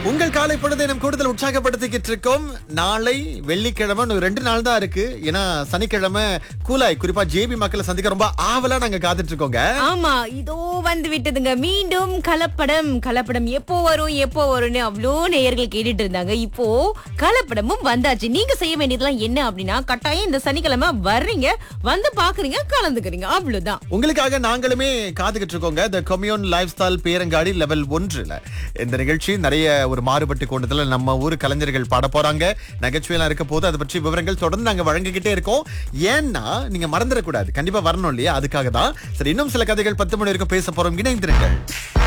உங்கள் காலை பொழுதை நம் கூடுதல் உற்சாகப்படுத்திக்கிட்டு இருக்கோம் நாளை வெள்ளிக்கிழமை இன்னும் ரெண்டு நாள் தான் இருக்கு ஏன்னா சனிக்கிழமை கூலாய் குறிப்பா ஜேபி மக்களை சந்திக்க ரொம்ப ஆவலா நாங்க காத்துட்டு இருக்கோங்க ஆமா இதோ வந்து விட்டதுங்க மீண்டும் கலப்படம் கலப்படம் எப்போ வரும் எப்போ வரும்னு அவ்வளோ நேயர்கள் கேட்டுட்டு இருந்தாங்க இப்போ கலப்படமும் வந்தாச்சு நீங்க செய்ய வேண்டியதெல்லாம் என்ன அப்படின்னா கட்டாயம் இந்த சனிக்கிழமை வர்றீங்க வந்து பாக்குறீங்க கலந்துக்கிறீங்க அவ்வளவுதான் உங்களுக்காக நாங்களுமே காத்துக்கிட்டு இருக்கோங்க த கம்யூன் லைஃப் ஸ்டைல் பேரங்காடி லெவல் ஒன்றுல இந்த நிகழ்ச்சி நிறைய ஒரு மாறுபட்டு கொண்டதுல நம்ம ஊர் கலைஞர்கள் பாட போறாங்க நகைச்சுவையெல்லாம் இருக்க போது அதை பற்றி விவரங்கள் தொடர்ந்து நாங்க வழங்கிக்கிட்டே இருக்கோம் ஏன்னா நீங்க மறந்துடக்கூடாது கண்டிப்பா வரணும் இல்லையா அதுக்காக தான் சரி இன்னும் சில கதைகள் பத்து மணி வரைக்கும் பேச போறோம் இணைந்திருங்கள்